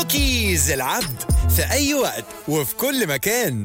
كوكيز العبد في أي وقت وفي كل مكان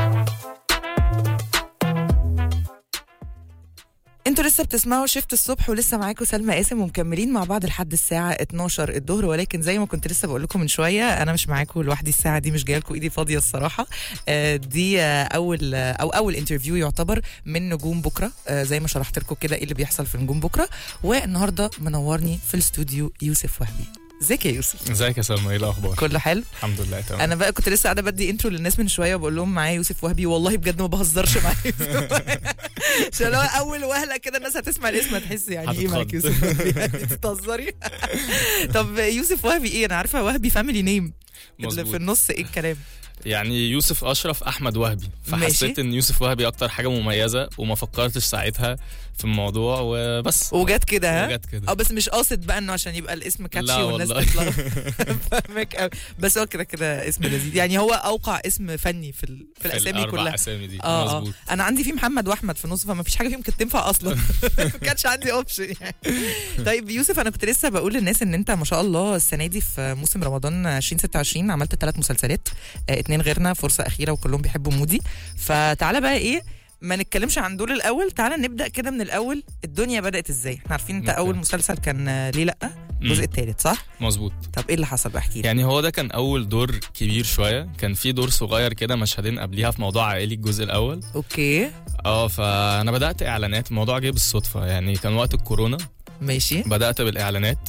انتوا لسه بتسمعوا شفت الصبح ولسه معاكم سلمى قاسم ومكملين مع بعض لحد الساعه 12 الظهر ولكن زي ما كنت لسه بقول لكم من شويه انا مش معاكم لوحدي الساعه دي مش جايه لكم ايدي فاضيه الصراحه آه، دي آه، اول آه، او اول انترفيو يعتبر من نجوم بكره آه، زي ما شرحت لكم كده ايه اللي بيحصل في نجوم بكره والنهارده منورني في الاستوديو يوسف وهبي ازيك يا يوسف ازيك يا سلمى ايه الاخبار كله حلو الحمد لله تمام انا بقى كنت لسه قاعده بدي انترو للناس من شويه وبقول لهم معايا يوسف وهبي والله بجد ما بهزرش معايا عشان لو اول وهله كده الناس هتسمع الاسم هتحس يعني ايه معاك هتتخض. يوسف وهبي يعني بتهزري طب يوسف وهبي ايه انا عارفه وهبي فاميلي نيم اللي مظبوط. في النص ايه الكلام يعني يوسف اشرف احمد وهبي ماشي. فحسيت ان يوسف وهبي اكتر حاجه مميزه وما فكرتش ساعتها في الموضوع وبس وجت كده ها وجت كده اه بس مش قاصد بقى انه عشان يبقى الاسم كاتشي لا والناس والله. تطلع فاهمك قوي بس هو كده كده اسم لذيذ يعني هو اوقع اسم فني في, ال... في الاسامي الاربع كلها اسامي دي اه اه مظبوط انا عندي في محمد واحمد في النص فما فيش حاجه فيهم كانت تنفع اصلا ما كانش عندي اوبشن يعني طيب يوسف انا كنت لسه بقول للناس ان انت ما شاء الله السنه دي في موسم رمضان 2026 عملت ثلاث مسلسلات آه، اتنين غيرنا فرصه اخيره وكلهم بيحبوا مودي فتعالى بقى ايه ما نتكلمش عن دول الاول تعالى نبدا كده من الاول الدنيا بدات ازاي احنا عارفين انت أوكي. اول مسلسل كان آه، ليه لا الجزء مم. الثالث صح مظبوط طب ايه اللي حصل بقى احكي لي يعني هو ده كان اول دور كبير شويه كان في دور صغير كده مشهدين قبليها في موضوع عائلي الجزء الاول اوكي اه فانا بدات اعلانات الموضوع جه بالصدفه يعني كان وقت الكورونا ماشي بدات بالاعلانات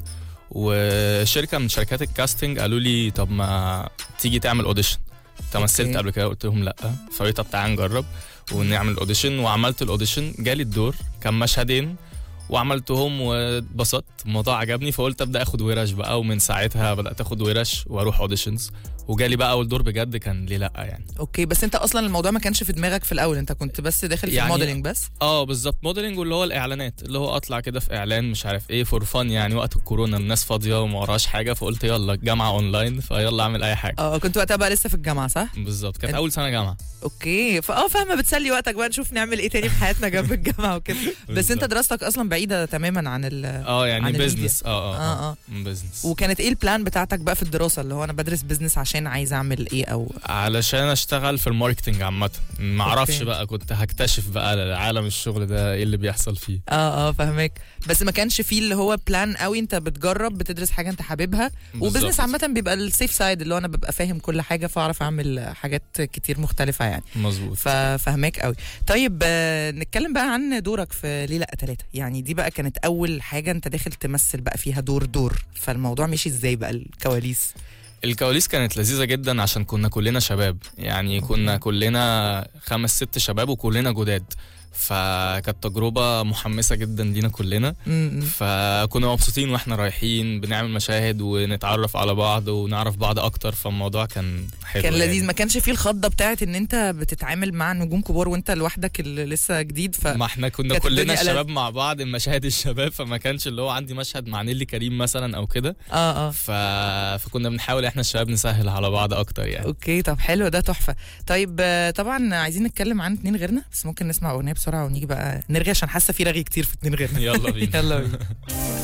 وشركه من شركات الكاستنج قالوا لي طب ما تيجي تعمل اوديشن تمثلت أوكي. قبل كده قلت لهم لا فقلت طب تعالى نجرب ونعمل اوديشن وعملت الاوديشن جالي الدور كان مشهدين وعملتهم واتبسطت الموضوع عجبني فقلت ابدا اخد ورش بقى ومن ساعتها بدات اخد ورش واروح اوديشنز وجالي بقى اول دور بجد كان ليه لا يعني اوكي بس انت اصلا الموضوع ما كانش في دماغك في الاول انت كنت بس داخل في يعني- الموديلنج بس اه بالظبط موديلنج واللي هو الاعلانات اللي هو اطلع كده في اعلان مش عارف ايه فور فن يعني وقت الكورونا الناس فاضيه وما وراش حاجه فقلت يلا الجامعه اونلاين فيلا اعمل اي حاجه اه كنت وقتها بقى لسه في الجامعه صح بالظبط كانت انت- اول سنه جامعه اوكي فاه فاهمه بتسلي وقتك بقى نشوف نعمل ايه تاني في حياتنا جنب الجامعه وكده بس انت بالظبط. دراستك اصلا بعيده تماما عن ال اه عن يعني الميديا. بزنس اه اه اه اه بزنس وكانت ايه البلان بتاعتك بقى في الدراسه اللي هو انا بدرس بزنس عشان عايز اعمل ايه او علشان اشتغل في الماركتنج عامه ما اعرفش اوكي. بقى كنت هكتشف بقى عالم الشغل ده ايه اللي بيحصل فيه اه اه فاهمك بس ما كانش فيه اللي هو بلان قوي انت بتجرب بتدرس حاجه انت حاببها وبزنس بالظبط. عامه بيبقى السيف سايد اللي هو انا ببقى فاهم كل حاجه فاعرف اعمل حاجات كتير مختلفه يعني مظبوط ففهماك قوي طيب آه، نتكلم بقى عن دورك في ليه لا ثلاثة يعني دي بقى كانت اول حاجه انت داخل تمثل بقى فيها دور دور فالموضوع مشي ازاي بقى الكواليس الكواليس كانت لذيذه جدا عشان كنا كلنا شباب يعني كنا كلنا خمس ست شباب وكلنا جداد فكانت تجربه محمسه جدا لينا كلنا م-م. فكنا مبسوطين واحنا رايحين بنعمل مشاهد ونتعرف على بعض ونعرف بعض اكتر فالموضوع كان حلو كان لذيذ يعني. ما كانش فيه الخضه بتاعت ان انت بتتعامل مع نجوم كبار وانت لوحدك اللي لسه جديد ف ما احنا كنا كانت كلنا الدنيا الشباب مع بعض المشاهد الشباب فما كانش اللي هو عندي مشهد مع نيلي كريم مثلا او كده اه اه ف... فكنا بنحاول احنا الشباب نسهل على بعض اكتر يعني اوكي طب حلو ده تحفه طيب آه، طبعا عايزين نتكلم عن اتنين غيرنا بس ممكن نسمع اغنيه بسرعه ونيجي بقى نرغي عشان حاسه في رغي كتير في اتنين غيرنا يلا بينا يلا بينا